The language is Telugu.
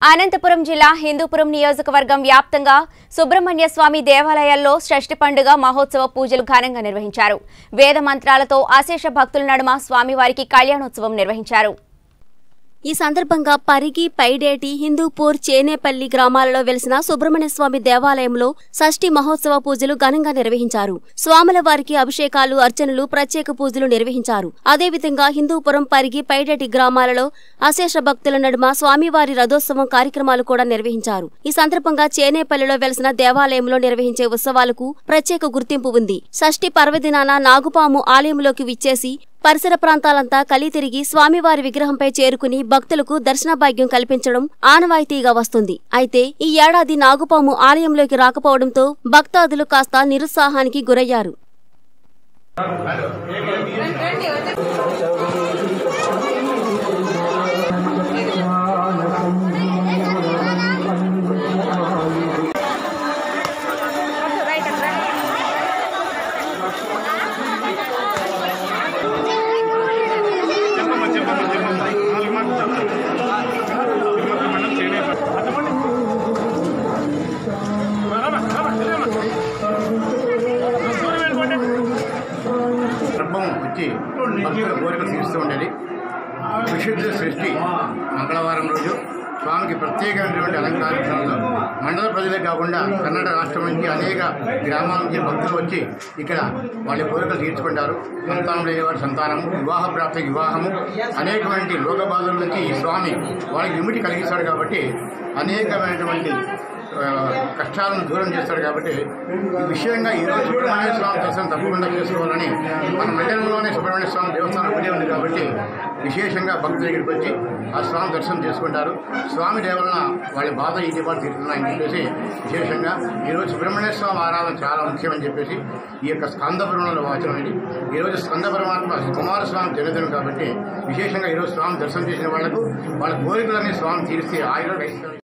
అనంతపురం జిల్లా హిందూపురం నియోజకవర్గం వ్యాప్తంగా సుబ్రహ్మణ్య స్వామి దేవాలయాల్లో షష్ఠి పండుగ మహోత్సవ పూజలు ఘనంగా నిర్వహించారు వేద మంత్రాలతో అశేష భక్తుల నడుమ స్వామివారికి కళ్యాణోత్సవం నిర్వహించారు ఈ సందర్భంగా పరిగి పైడేటి హిందూపూర్ చేనేపల్లి గ్రామాలలో వెలిసిన సుబ్రహ్మణ్య స్వామి దేవాలయంలో షష్ఠి మహోత్సవ పూజలు ఘనంగా నిర్వహించారు స్వాముల వారికి అభిషేకాలు అర్చనలు ప్రత్యేక పూజలు నిర్వహించారు అదేవిధంగా హిందూపురం పరిగి పైడేటి గ్రామాలలో అశేష భక్తుల నడుమ స్వామివారి రథోత్సవం కార్యక్రమాలు కూడా నిర్వహించారు ఈ సందర్భంగా చేనేపల్లిలో వెలిసిన దేవాలయంలో నిర్వహించే ఉత్సవాలకు ప్రత్యేక గుర్తింపు ఉంది షష్ఠి పర్వదినాన నాగుపాము ఆలయంలోకి విచ్చేసి పరిసర ప్రాంతాలంతా కలి తిరిగి స్వామివారి విగ్రహంపై చేరుకుని భక్తులకు దర్శన భాగ్యం కల్పించడం ఆనవాయితీగా వస్తుంది అయితే ఈ ఏడాది నాగుపాము ఆలయంలోకి రాకపోవడంతో భక్తాదులు కాస్త నిరుత్సాహానికి గురయ్యారు చెప్పమ్మా చెప్పమ్మా చెప్పమ్మా నాలుగు మాటలు చెప్పండి తిరుమల మండలం చేనేపల్లి అటువంటి రామా రామా తెలియమ్మా దూరం వెళ్ళిపోండి గర్భం వచ్చి భక్తుల కోరికలు తీరుస్తూ ఉండేది విశుద్ధ సృష్టి మంగళవారం రోజు స్వామికి ప్రత్యేకమైనటువంటి అలంకారాలు మండల ప్రజలే కాకుండా కన్నడ రాష్ట్రం నుంచి అనేక గ్రామాల నుంచి భక్తులు వచ్చి ఇక్కడ వాళ్ళ కోరికలు తీర్చుకుంటారు సంతానం లేని వారి సంతానము వివాహ ప్రాప్తి వివాహము అనేకమైన లోక బాధల నుంచి ఈ స్వామి వాళ్ళకి విముటి కలిగిస్తాడు కాబట్టి అనేకమైనటువంటి ఆ, కష్టాలను దూరం చేస్తాడు కాబట్టి ఈ విషయంగా ఈరోజు సుబ్రహ్మణ్య స్వామి దర్శనం తప్పకుండా చేసుకోవాలని మన మండలంలోనే సుబ్రహ్మణ్య స్వామి దేవస్థానం ఒకటే ఉంది కాబట్టి విశేషంగా భక్తుల దగ్గరికి వచ్చి ఆ స్వామి దర్శనం చేసుకుంటారు స్వామి దేవలన వాళ్ళ బాధ ఈ దీపాలు తీరుతున్నాయని చెప్పేసి విశేషంగా ఈరోజు సుబ్రహ్మణ్య స్వామి ఆరాధన చాలా ముఖ్యమని చెప్పేసి ఈ యొక్క స్కందపురంలో వాచనం ఇది ఈరోజు స్కంద పరమాత్మ కుమారస్వామి జన్మదినం కాబట్టి విశేషంగా ఈరోజు స్వామి దర్శనం చేసిన వాళ్లకు వాళ్ళ కోరికలన్నీ స్వామి తీరిస్తే ఆయన